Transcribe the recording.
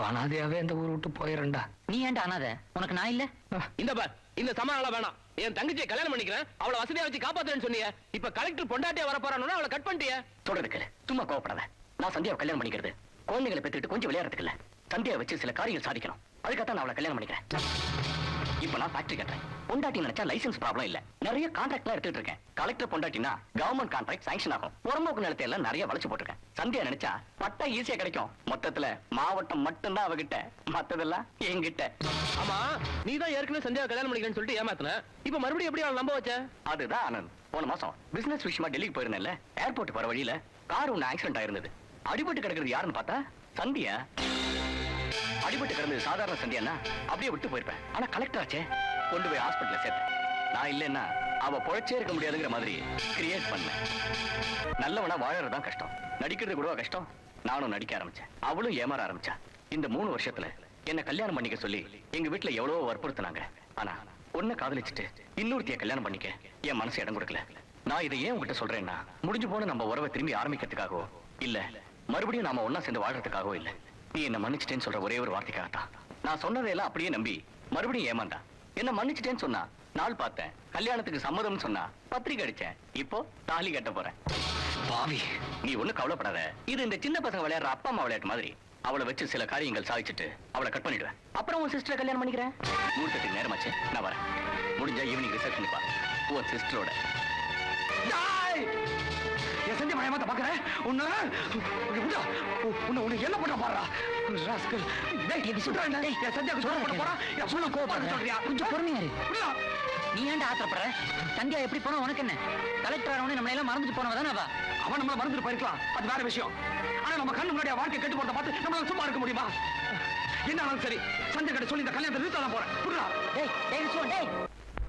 அனாதையாவே இந்த ஊர் விட்டு போயிரண்டா நீ ஏன்டா அனாத உனக்கு நான் இல்ல இந்த பார் இந்த சமாளம் வேணாம் என் தங்கச்சியை கல்யாணம் பண்ணிக்கிறேன் அவளை வசதியா வச்சு காப்பாத்துறேன்னு சொன்னீங்க இப்ப கலெக்டர் பொண்டாட்டியா வர போறான்னு அவளை கட் பண்ணிட்டிய சொல்றது கேளு சும்மா கோவப்படாத நான் சந்தியாவை கல்யாணம் பண்ணிக்கிறது குழந்தைகளை பெற்றுட்டு கொஞ்சம் விளையாடுறதுக்கு இல்ல சந்தியா வச்சு சில காரியங்கள் சாதிக்கணும் அதுக்காக நான் அவளை கல்யாணம் பண்ணிக்கிறேன் இப்ப நான் ஃபேக்டரி கட்டுறேன் பொண்டாட்டி நினைச்சா லைசென்ஸ் ப்ராப்ளம் இல்ல நிறைய கான்ட்ராக்ட்லாம் எடுத்துட்டு இருக்கேன் கலெக்டர் பொண்டாட்டினா கவர்மெண்ட் கான்ட்ராக்ட் சாங்ஷன் ஆகும் புறம்போக்கு நிலத்தை எல்லாம் நிறைய வளைச்சு போட்டிருக்கேன் சந்தியா நினைச்சா பட்டா ஈஸியா கிடைக்கும் மொத்தத்துல மாவட்டம் மட்டும்தான் அவகிட்ட மத்ததெல்லாம் என்கிட்ட ஆமா நீ தான் ஏற்கனவே சந்தியாவை கல்யாணம் பண்ணிக்கிறேன்னு சொல்லிட்டு ஏமாத்துன இப்ப மறுபடியும் எப்படி அவளை நம்ப வச்ச அதுதான் ஆனந்த் போன மாசம் பிசினஸ் விஷயமா டெல்லிக்கு போயிருந்தேன்ல ஏர்போர்ட் போற வழியில கார் ஒண்ணு ஆக்சிடென்ட் ஆயிருந்தது அடிபட்டு கிடக்குறது யாருன்னு பார்த்தா சந்தியா அடிபட்டு கிடந்தது சாதாரண சந்தியானா அப்படியே விட்டு போயிருப்பேன் ஆனா கலெக்டர் ஆச்சே கொண்டு போய் ஹாஸ்பிட்டல்ல சேர்த்தேன் நான் இல்லைன்னா அவ பொழைச்சே இருக்க முடியாதுங்கிற மாதிரி கிரியேட் பண்ணேன் நல்லவனா வாழறதுதான் கஷ்டம் நடிக்கிறது கூட கஷ்டம் நானும் நடிக்க ஆரம்பிச்சேன் அவளும் ஏமாற ஆரம்பிச்சா இந்த மூணு வருஷத்துல என்ன கல்யாணம் பண்ணிக்க சொல்லி எங்க வீட்டுல எவ்வளவோ வற்புறுத்தினாங்க ஆனா ஒன்ன காதலிச்சுட்டு இன்னொருத்திய கல்யாணம் பண்ணிக்க என் மனசு இடம் கொடுக்கல நான் இதை ஏன் உங்ககிட்ட சொல்றேன்னா முடிஞ்சு போன நம்ம உறவை திரும்பி ஆரம்பிக்கிறதுக்காகவோ இல்ல மறுபடியும் நாம ஒன்னா சேர்ந்து வாழ்றதுக்காகவோ இல்ல நீ என்ன மன்னிச்சிட்டேன்னு சொல்ற ஒரே ஒரு வார்த்தைக்காகத்தான் நான் சொன்னதையெல்லாம் அப்படியே நம்பி மறுபடியும் ஏமாந்தா என்ன மன்னிச்சிட்டேன்னு சொன்னா நாள் பார்த்தேன் கல்யாணத்துக்கு சம்மதம்னு சொன்னா பத்திரிக்கை அடிச்சேன் இப்போ தாலி கட்ட போறேன் பாவி நீ ஒண்ணு கவலைப்படாத இது இந்த சின்ன பசங்க விளையாடுற அப்பா அம்மா விளையாட்டு மாதிரி அவளை வச்சு சில காரியங்கள் சாதிச்சுட்டு அவளை கட் பண்ணிடுவேன் அப்புறம் உன் சிஸ்டரை கல்யாணம் பண்ணிக்கிறேன் முகூர்த்தத்துக்கு நேரமாச்சு நான் வரேன் முடிஞ்சா ஈவினிங் ரிசப்ஷனுக்கு வா உன் சிஸ்டரோட என் செஞ்ச மயமாத்த பாக்குறேன் உன்ன உன்னை உன்னை உன்னை என்ன பண்ண பாடுறா ராஸ்கல் டேய் நீ சொல்ற என்ன என் சந்தியாக்கு சொல்ல போட போறா என் சொல்ல கோபப்படுற சொல்றியா கொஞ்சம் பொறுமையா இரு புரியா? நீ ஏன்டா ஆத்திரப்படுற சந்தியா எப்படி போனா உனக்கு என்ன கலெக்டர் ஆனவனே நம்மள எல்லாம் மறந்துட்டு போனவ தானே அவ அவன் நம்மள மறந்துட்டு போயிருக்கலாம் அது வேற விஷயம் ஆனா நம்ம கண்ணு முன்னாடி அவன் வாழ்க்கை கெட்டு போறத பார்த்து நம்மளால சும்மா இருக்க முடியுமா என்ன ஆனாலும் சரி சந்தியா கிட்ட சொல்லி இந்த கல்யாணத்தை நிறுத்த தான் போறேன் புரியா டேய் டேய் விஸ்வா, டேய்